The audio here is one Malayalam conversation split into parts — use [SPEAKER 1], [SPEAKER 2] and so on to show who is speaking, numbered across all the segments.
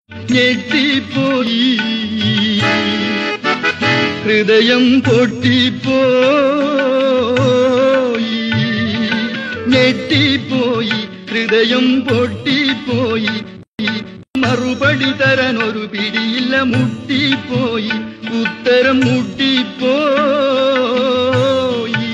[SPEAKER 1] ഞെട്ടിപ്പോയി ഹൃദയം പൊട്ടിപ്പോയി ഞെട്ടിപ്പോയി ഹൃദയം പൊട്ടിപ്പോയി മറുപടി തരാൻ ഒരു പിടിയില്ല മുട്ടിപ്പോയി ഉത്തരം മുട്ടിപ്പോയി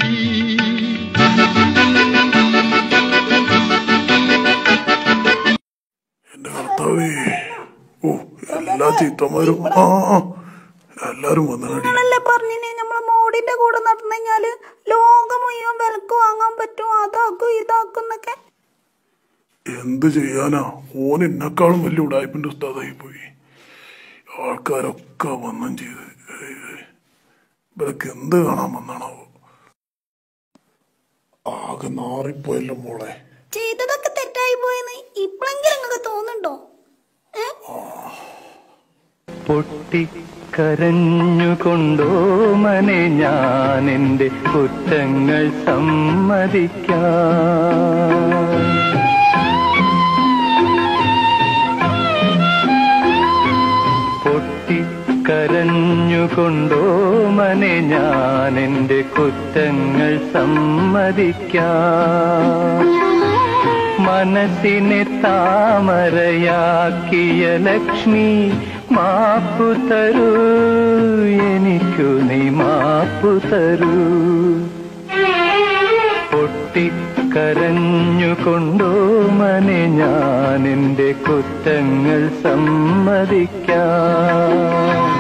[SPEAKER 2] എന്റെ കർത്താവേ ഓ എല്ലാ ചീത്തമാരും ആ ആ, എല്ലാരും വന്നടി
[SPEAKER 3] നിങ്ങളല്ലേ പറഞ്ഞിനി നമ്മളെ മോഡിന്റെ കൂടെ നടന്നു കഴിഞ്ഞാല് ലോകം മുഴുവൻ വിലക്ക് വാങ്ങാൻ പറ്റും അതാക്കും ഇതാക്കും എന്നൊക്കെ
[SPEAKER 2] എന്ത് ചെയ്യാനാ ഓൻ എന്നെക്കാളും വലിയ ഉടായ്പിന്റെ ഉസ്താദായി പോയി ആൾക്കാരൊക്കെ വന്നും ചെയ്ത് ഏയ് ഏയ്. ഇവരൊക്കെ എന്ത് കാണാൻ വന്നാണാവോ ആകെ നാറിപ്പോയല്ലോ മോളെ
[SPEAKER 3] ചെയ്തതൊക്കെ തെറ്റായി പോയെന്ന് ഇപ്പോഴെങ്കിലും നിങ്ങൾക്ക് തോന്നുന്നുണ്ടോ ഏ?
[SPEAKER 4] പൊട്ടിക്കരഞ്ഞുകൊണ്ടോ മനെ ഞാൻ എൻ്റെ കുറ്റങ്ങൾ സമ്മതിക്കാം പൊട്ടിക്കരഞ്ഞുകൊണ്ടോ മനെ ഞാൻ എൻ്റെ കുറ്റങ്ങൾ സമ്മതിക്കാം മനസ്സിനെ താമരയാക്കിയ ലക്ഷ്മി മാപ്പു തരൂ എനിക്കു നീ മാപ്പു തരൂ പൊട്ടിക്കരഞ്ഞുകൊണ്ടോ മനെ ഞാൻ എൻ്റെ കുറ്റങ്ങൾ സമ്മതിക്കാം